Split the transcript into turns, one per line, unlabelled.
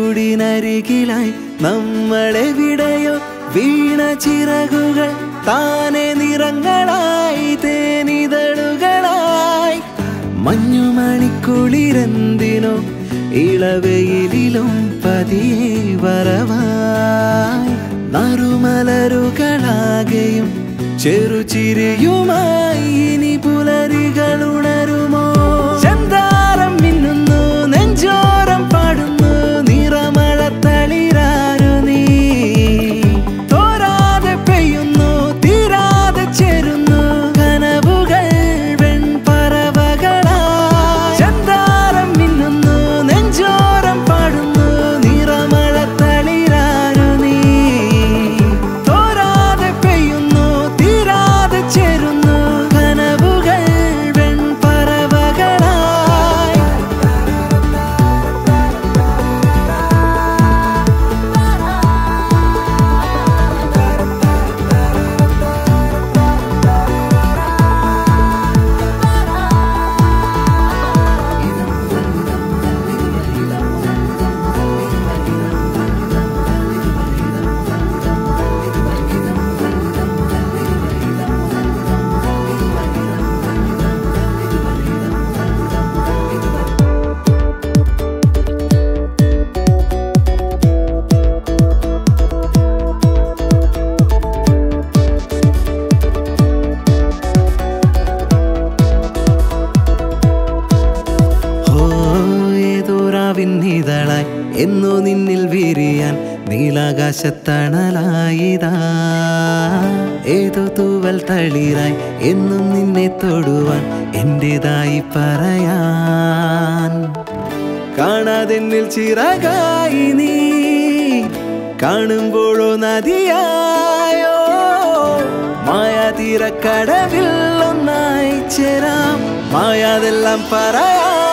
കൂടിനരികിലായി നമ്മളെവിടെയോ വീണ ചിറകുകൾ താനെ നിറങ്ങളായി തേനിതളുകളായി മഞ്ഞുമണിക്കുളിരെന്തിനോ ഇളവെയിലും പതിയെ വരവായി നറുമലരുകളാകെയും ചെറുചിരിയുമായി ഇനി പുലരികൾ ഉണരുമോ ചന്താരം മിന്നുന്നു നെഞ്ചോരം പാടുന്നു നിറമഴ തളിരാരു നീ തോരാതെ പെയ്യുന്നു തീരാതെ ചേരുന്നു കനവുകൾ വെൺപറവകളായി ചന്താരം മിന്നുന്നു നെഞ്ചോരം പാടുന്നു നിറമഴ തളിരാരു നീ തോരാതെ പെയ്യുന്നു തീരാതെ ചേരുന്നു കനവുകൾ വെൺപറവകളായി ഓ ഏതോരാവിന്നിതളായി എന്നോ നിന്നിൽ വിരിയാൻ നീലാകാശത്തണലായിതാ ഏതോ തൂവൽ തളിരായി എന്നും നിന്നെ തൊടുവാൻ എന്റേതായി പറയാൻ കാണാതെന്നിൽ ചിറകായി നീ കാണുമ്പോഴോ നദിയായോ മായാതീരക്കടവിൽ ഒന്നായി ചേരാം മായാതെല്ലാം പറയാം